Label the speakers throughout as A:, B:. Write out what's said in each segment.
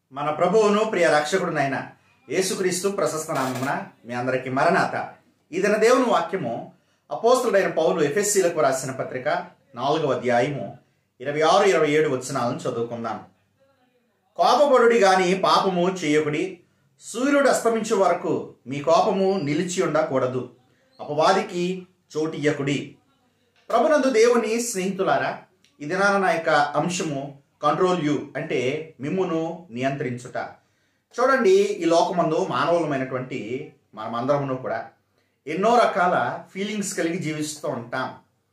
A: మన ప్రభువును ప్రియ రక్షకుడునైన యేసుక్రీస్తు ప్రశస్త నామమున మీ అందరికీ మరణాత ఈ దిన దేవుని వాక్యము అపోస్తుడైన పౌలు ఎఫ్ఎస్సీలకు రాసిన పత్రిక నాలుగవ అధ్యాయము ఇరవై ఆరు ఇరవై ఏడు వచనాలను చదువుకుందాం కోపపడుడి గాని పాపము చేయకుడి సూర్యుడు అస్తమించే వరకు మీ కోపము నిలిచి ఉండకూడదు అపవాదికి చోటియ్యకుడి ప్రభునందు దేవుని స్నేహితులారా ఈ దినాన నా యొక్క అంశము కంట్రోల్ యు అంటే మిమ్మును నియంత్రించుట చూడండి ఈ లోకమందు మానవులమైనటువంటి మనమందరమును కూడా ఎన్నో రకాల ఫీలింగ్స్ కలిగి జీవిస్తూ ఉంటాం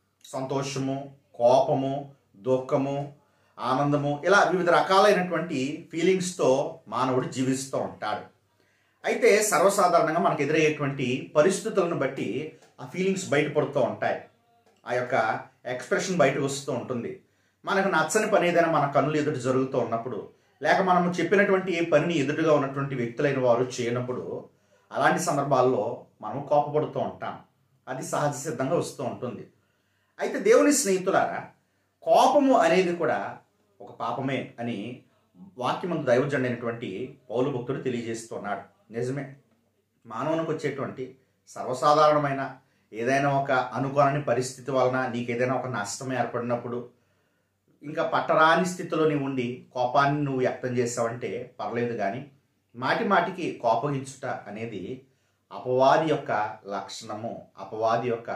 A: సంతోషము కోపము దుఃఖము ఆనందము ఇలా వివిధ రకాలైనటువంటి ఫీలింగ్స్తో మానవుడు జీవిస్తూ ఉంటాడు అయితే సర్వసాధారణంగా మనకు ఎదురయ్యేటువంటి పరిస్థితులను బట్టి ఆ ఫీలింగ్స్ బయటపడుతూ ఉంటాయి ఆ యొక్క ఎక్స్ప్రెషన్ బయటకు వస్తూ ఉంటుంది మనకు నచ్చని పని ఏదైనా మన కన్నులు ఎదుటి జరుగుతూ ఉన్నప్పుడు లేక మనం చెప్పినటువంటి ఏ పనిని ఎదురుగా ఉన్నటువంటి వ్యక్తులైన వారు చేయనప్పుడు అలాంటి సందర్భాల్లో మనం కోపపడుతూ ఉంటాం అది సహజ సిద్ధంగా వస్తూ ఉంటుంది అయితే దేవుని స్నేహితులారా కోపము అనేది కూడా ఒక పాపమే అని వాక్యమందు దైవజండైనటువంటి పౌలు భక్తుడు తెలియజేస్తున్నాడు నిజమే మానవునికి వచ్చేటువంటి సర్వసాధారణమైన ఏదైనా ఒక అనుకోని పరిస్థితి వలన నీకు ఏదైనా ఒక నష్టం ఏర్పడినప్పుడు ఇంకా పట్టరాని స్థితిలో నీవు ఉండి కోపాన్ని నువ్వు వ్యక్తం చేసావంటే పర్లేదు కానీ మాటి మాటికి కోపగించుట అనేది అపవాది యొక్క లక్షణము అపవాది యొక్క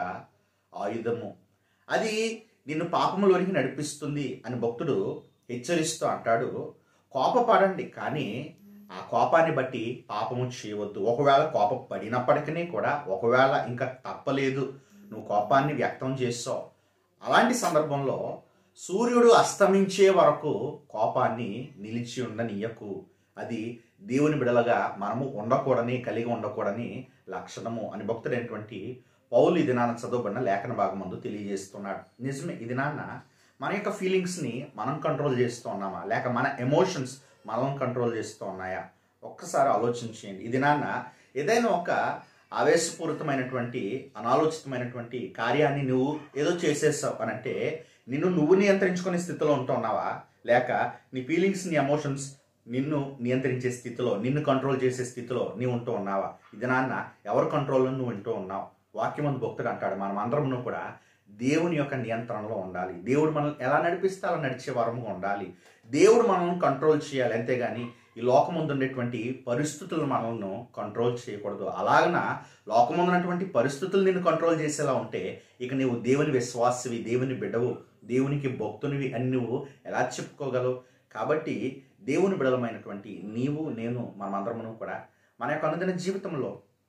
A: ఆయుధము అది నిన్ను పాపములోనికి నడిపిస్తుంది అని భక్తుడు హెచ్చరిస్తూ అంటాడు కోపపడండి కానీ ఆ కోపాన్ని బట్టి పాపము చేయవద్దు ఒకవేళ కోపం పడినప్పటికీ కూడా ఒకవేళ ఇంకా తప్పలేదు నువ్వు కోపాన్ని వ్యక్తం చేస్తావు అలాంటి సందర్భంలో సూర్యుడు అస్తమించే వరకు కోపాన్ని నిలిచి ఉండనీయకు అది దేవుని బిడలగా మనము ఉండకూడని కలిగి ఉండకూడని లక్షణము అని భక్తుడైనటువంటి పౌలు ఈ దినాన చదవబడిన లేఖన భాగం ముందు తెలియజేస్తున్నాడు నిజమే ఈ దినాన్న మన యొక్క ఫీలింగ్స్ని మనం కంట్రోల్ చేస్తూ ఉన్నామా లేక మన ఎమోషన్స్ మనం కంట్రోల్ చేస్తూ ఉన్నాయా ఒక్కసారి ఆలోచించేయండి ఈ దినాన్న ఏదైనా ఒక ఆవేశపూరితమైనటువంటి అనాలోచితమైనటువంటి కార్యాన్ని నువ్వు ఏదో చేసేస్తావు అని అంటే నిన్ను నువ్వు నియంత్రించుకునే స్థితిలో ఉంటున్నావా లేక నీ ఫీలింగ్స్ నీ ఎమోషన్స్ నిన్ను నియంత్రించే స్థితిలో నిన్ను కంట్రోల్ చేసే స్థితిలో నీవు ఉంటూ ఉన్నావా ఇది నాన్న ఎవరి కంట్రోల్లో నువ్వు ఉంటూ ఉన్నావు వాక్యమందు భక్తుడు అంటాడు మనం అందరము కూడా దేవుని యొక్క నియంత్రణలో ఉండాలి దేవుడు మనల్ని ఎలా నడిపిస్తే అలా నడిచే వరముగా ఉండాలి దేవుడు మనల్ని కంట్రోల్ చేయాలి అంతేగాని ఈ లోకముందు ఉండేటువంటి పరిస్థితులను మనల్ని కంట్రోల్ చేయకూడదు అలాగన లోకముందు ఉన్నటువంటి పరిస్థితులు నిన్ను కంట్రోల్ చేసేలా ఉంటే ఇక నీవు దేవుని విశ్వాసవి దేవుని బిడ్డవు దేవునికి భక్తునివి అని నువ్వు ఎలా చెప్పుకోగలవు కాబట్టి దేవుని బిడలమైనటువంటి నీవు నేను మనమందరమును కూడా మన యొక్క అనుదిన జీవితంలో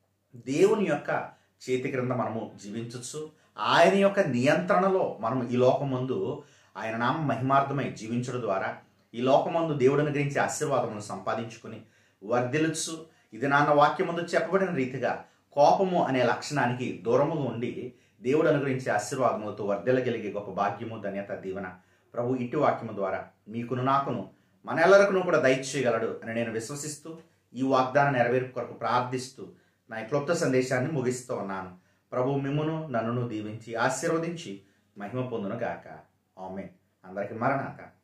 A: దేవుని యొక్క చేతి క్రింద మనము జీవించవచ్చు ఆయన యొక్క నియంత్రణలో మనం ఈ లోకమందు ఆయన నామ మహిమార్థమై జీవించడం ద్వారా ఈ లోకమందు దేవుడు అనుగ్రహించే ఆశీర్వాదములను సంపాదించుకుని వర్ధిల్చు ఇది నాన్న వాక్యం ముందు చెప్పబడిన రీతిగా కోపము అనే లక్షణానికి దూరముగా ఉండి దేవుడు అనుగ్రహించే ఆశీర్వాదములతో వర్ధిల్లగలిగే గొప్ప భాగ్యము ధన్యత దీవెన ప్రభు ఇటు వాక్యము ద్వారా మీకును నాకును మన ఎల్లరకును కూడా దయచేయగలడు అని నేను విశ్వసిస్తూ ఈ వాగ్దానం నెరవేర్పు కొరకు ప్రార్థిస్తూ నా ఈ క్లుప్త సందేశాన్ని ముగిస్తూ ఉన్నాను ప్రభు మిమ్మును నన్నును దీవించి ఆశీర్వదించి మహిమ పొందును గాక ఆమె అందరికి మరణాక